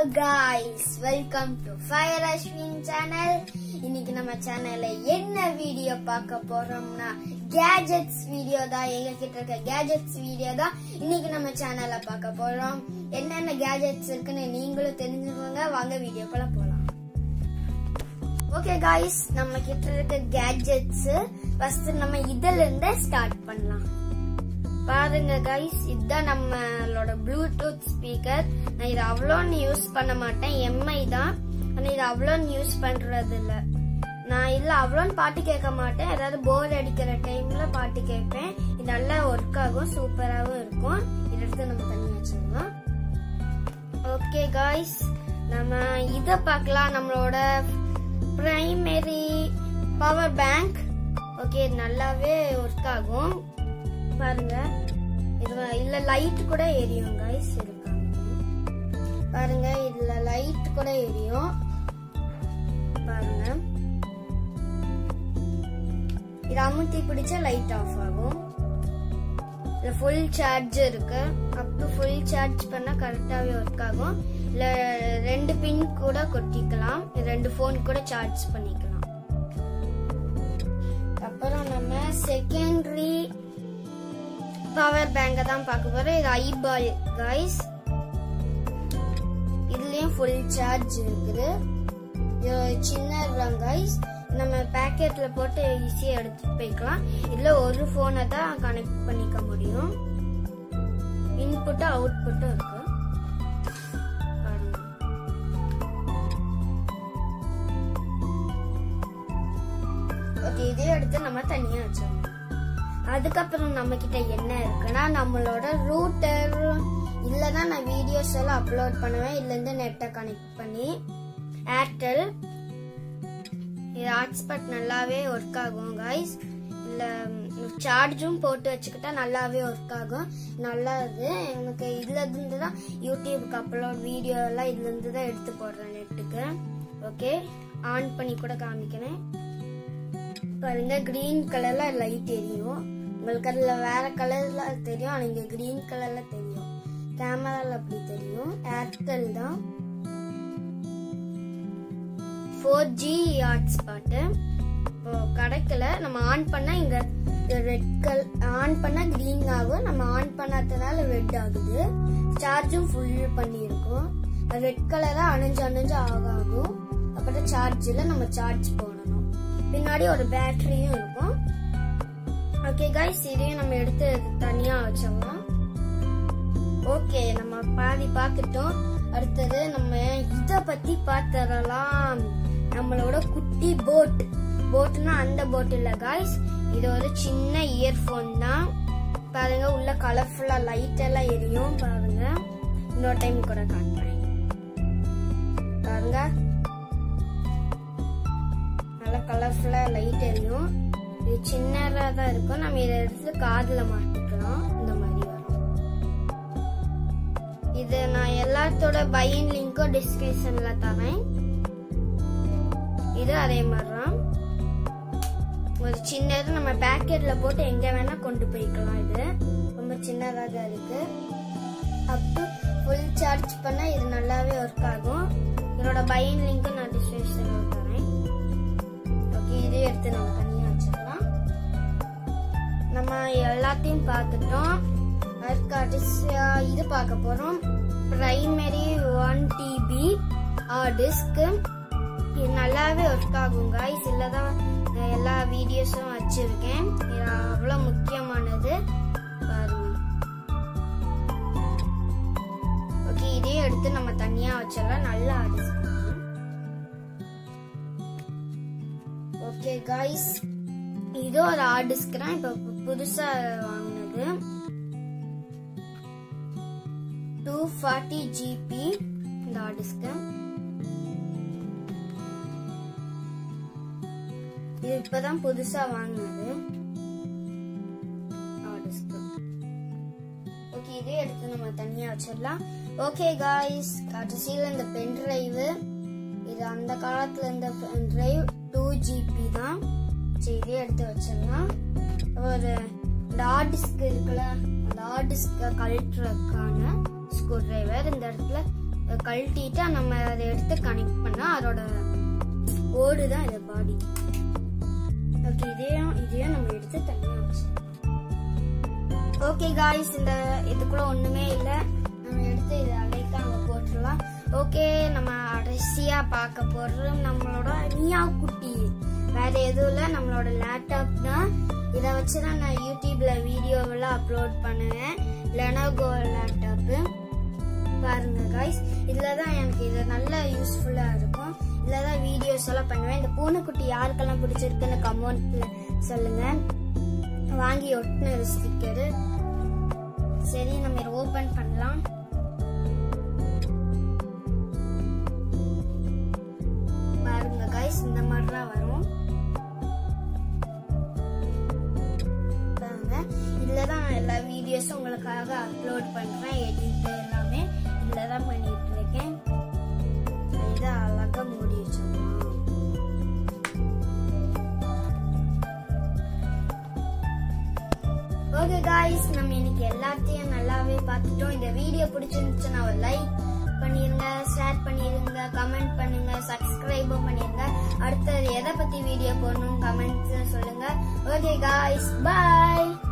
Guys welcome to fire Ashwin channel இன்னைக்கு நம்ம சேனல்ல என்ன வீடியோ பார்க்க போறோம்னா கேஜெட்ஸ் வீடியோ தான் எங்க கிட்ட இருக்க கேஜெட்ஸ் வீடியோ தான் இன்னைக்கு நம்ம சேனல்ல பார்க்க போறோம் என்னென்ன கேஜெட்ஸ் இருக்குன்னு நீங்களும் தெரிஞ்சுக்கோங்க வாங்க வீடியோக்குள்ள போலாம் ஓகே காய்ஸ் நம்ம கிட்ட இருக்க கேஜெட்ஸ் ஃபர்ஸ்ட் நம்ம இதுல இருந்தே ஸ்டார்ட் பண்ணலாம் பாருங்க கைஸ் இதுதான் நம்மளோட ப்ளூடூத் ஸ்பீக்கர் நான் இதை அவ்வளோன்னு யூஸ் பண்ண மாட்டேன் எம்ஐ தான் ஆனால் இதை அவ்வளோன்னு யூஸ் பண்றது இல்ல நான் இல்ல அவ்வளோன்னு பாட்டு கேட்க மாட்டேன் ஏதாவது போர் அடிக்கிற டைம்ல பாட்டு கேட்பேன் இது நல்லா ஒர்க் ஆகும் சூப்பராகவும் இருக்கும் இதை எடுத்து நம்ம தண்ணி வச்சிடலாம் ஓகே காய்ஸ் நம்ம இதை பார்க்கலாம் நம்மளோட பிரைமரி பவர் பேங்க் ஓகே நல்லாவே ஒர்க் ஆகும் பாருங்க இது இல்ல லைட் கூட எரியும் கைஸ் இருக்காங்க பாருங்க இதுல லைட் கூட எரியும் பாருங்க இது அமுத்தி பிடிச்சா லைட் ஆஃப் ஆகும் இதுல ஃபுல் சார்ஜ் இருக்கு அப் டு ஃபுல் சார்ஜ் பண்ணா கரெக்டாவே ஒர்க் ஆகும் இல்ல ரெண்டு பின் கூட கொட்டிக்கலாம் ரெண்டு ஃபோன் கூட சார்ஜ் பண்ணிக்கலாம் அப்புறம் நம்ம செகண்டரி பவர் பேங்க தான் பார்க்க போறோம் இது ஐபால் கைஸ் இதுலயும் ஃபுல் சார்ஜ் இருக்குது இது சின்ன கைஸ் நம்ம பேக்கெட்ல போட்டு ஈஸியா எடுத்துட்டு போய்க்கலாம் இதுல ஒரு போனை தான் கனெக்ட் பண்ணிக்க முடியும் இன்புட்டும் அவுட்புட்டும் இருக்கு பாருங்க. ஓகே இதே எடுத்து நம்ம தனியா வச்சிடலாம் அதுக்கப்புறம் நம்ம கிட்ட என்ன இருக்குன்னா நம்மளோட ரூட்டர் இல்லனா நான் வீடியோஸ் எல்லாம் அப்லோட் பண்ணுவேன் இதுல இருந்து நெட்டை கனெக்ட் பண்ணி ஏர்டெல் இது ஹாட்ஸ்பாட் நல்லாவே ஒர்க் ஆகும் கைஸ் இல்ல சார்ஜும் போட்டு வச்சுக்கிட்டா நல்லாவே ஒர்க் ஆகும் நல்லது எனக்கு இதுல இருந்து தான் யூடியூப்க்கு அப்லோட் வீடியோ எல்லாம் இதுல இருந்து தான் எடுத்து போடுறேன் நெட்டுக்கு ஓகே ஆன் பண்ணி கூட காமிக்கிறேன் பாருங்க கிரீன் கலர்ல லைட் எரியும் உங்களுக்கு அதுல வேற கலர்ல தெரியும் ஆனா இங்க கிரீன் கலர்ல தெரியும் கேமரால அப்படி தெரியும் ஏர்டெல் தான் ஃபோர் ஜி ஹாட்ஸ்பாட்டு இப்போ கிடைக்கல நம்ம ஆன் பண்ணா இங்க ரெட் கல் ஆன் பண்ணா கிரீன் ஆகும் நம்ம ஆன் பண்ணாதனால ரெட் ஆகுது சார்ஜும் ஃபுல் பண்ணியிருக்கோம் ரெட் கலரா அணைஞ்சு அணைஞ்சு ஆகும் அப்புறம் சார்ஜில் நம்ம சார்ஜ் போடணும் பின்னாடி ஒரு பேட்டரியும் இருக்கும் ஓகே கைஸ் இதையும் நம்ம எடுத்து தனியா வச்சிடலாம் ஓகே நம்ம பாதி பார்த்துட்டோம் அடுத்தது நம்ம இத பத்தி பார்த்தரலாம் நம்மளோட குட்டி போட் போட்னா அந்த போட் இல்ல காய்ஸ் இது ஒரு சின்ன இயர்போன் தான் பாருங்க உள்ள கலர்ஃபுல்லா லைட் எல்லாம் எரியும் பாருங்க இன்னொரு டைம் கூட காட்டுறேன் பாருங்க நல்லா கலர்ஃபுல்லா லைட் எரியும் இது சின்னதா தான் இருக்கும் நம்ம இதை எடுத்து காதுல மாட்டிக்கலாம் இந்த மாதிரி வரும் இது நான் எல்லாத்தோட பையன் லிங்க்கும் டிஸ்கிரிப்ஷன்ல தரேன் இது அதே மாதிரி தான் ஒரு சின்னது நம்ம பேக்கெட்ல போட்டு எங்க வேணா கொண்டு போய்க்கலாம் இது ரொம்ப சின்னதாக தான் இருக்கு அப்பு ஃபுல் சார்ஜ் பண்ணா இது நல்லாவே ஒர்க் ஆகும் இதோட பையன் லிங்க்கும் நான் டிஸ்கிரிப்ஷன்ல தரேன் ஓகே இதே எடுத்து நம்ம தனியா வச்சிடலாம் நம்ம எல்லாத்தையும் பார்த்துட்டோம் அதுக்கு கடைசியா இது பார்க்க போறோம் பிரைமரி ஒன் டிபி டிஸ்க் இது நல்லாவே ஒர்க் ஆகும் காய்ஸ் இதில் தான் நான் எல்லா வீடியோஸும் வச்சிருக்கேன் இது அவ்வளோ முக்கியமானது பாருங்க ஓகே இதையும் எடுத்து நம்ம தனியா வச்சிடலாம் நல்லா டிஸ்க் ஓகே காய்ஸ் இது ஒரு ஹார்ட் டிஸ்க் தான் இப்போ புதுசா வாங்கினது டூ ஃபார்ட்டி ஜிபி இந்த ஹார்ட் டிஸ்க் இது இப்பதான் புதுசா வாங்கினது ஹார்ட் டிஸ்க் ஓகே இதே எடுத்து நம்ம தனியா வச்சிடலாம் ஓகே காய்ஸ் கடைசியில் இந்த பென் டிரைவ் இது அந்த காலத்துல இந்த பென் டிரைவ் டூ ஜிபி தான் சரி இதே எடுத்து வச்சிடலாம் ஒரு இந்த ஹார்ட் டிஸ்க் இருக்குல்ல அந்த ஹார்ட் டிஸ்க கழட்டுறதுக்கான ஸ்க்ரூ டிரைவர் இந்த இடத்துல கழட்டிட்டு நம்ம அதை எடுத்து கனெக்ட் பண்ணா அதோட ஓடு தான் இது பாடி ஓகே இதையும் இதையும் நம்ம எடுத்து தனியாக வச்சு ஓகே காய்ஸ் இந்த இதுக்குள்ள ஒண்ணுமே இல்லை நம்ம எடுத்து இதை அலைக்க அங்கே போட்டுடலாம் ஓகே நம்ம கடைசியா பார்க்க போறது நம்மளோட மியா குட்டி வேற எதுவும் இல்லை நம்மளோட லேப்டாப் தான் இதை வச்சு தான் நான் யூடியூப்ல வீடியோவெல்லாம் அப்லோட் பண்ணுவேன் லெனோகோ லேப்டாப்பு பாருங்க காய்ஸ் இதில் தான் எனக்கு இது நல்ல யூஸ்ஃபுல்லாக இருக்கும் இதில் தான் வீடியோஸ் எல்லாம் பண்ணுவேன் இந்த பூனைக்குட்டி யாருக்கெல்லாம் பிடிச்சிருக்குன்னு கமெண்ட்ல சொல்லுங்க வாங்கி ஒட்டின ஸ்டிக்கரு சரி நம்ம இதை ஓபன் பண்ணலாம் பாருங்க காய்ஸ் இந்த மாதிரி தான் வரும் பாருங்க இதுல தான் நான் எல்லா வீடியோஸும் உங்களுக்காக அப்லோட் பண்றேன் எடிட் எல்லாமே இதுல தான் பண்ணிட்டு இருக்கேன் இதை அழகா மூடி வச்சிடலாம் ஓகே காய்ஸ் நம்ம இன்னைக்கு எல்லாத்தையும் நல்லாவே பார்த்துட்டோம் இந்த வீடியோ பிடிச்சிருந்துச்சுன்னா ஒரு லைக் பண்ணிருங்க ஷேர் பண்ணிருங்க கமெண்ட் பண்ணுங்க சப்ஸ்கிரைபும் பண்ணிருங்க அடுத்தது எதை பத்தி வீடியோ போடணும் கமெண்ட்ஸ் சொல்லுங்க ஓகே காய்ஸ் பாய்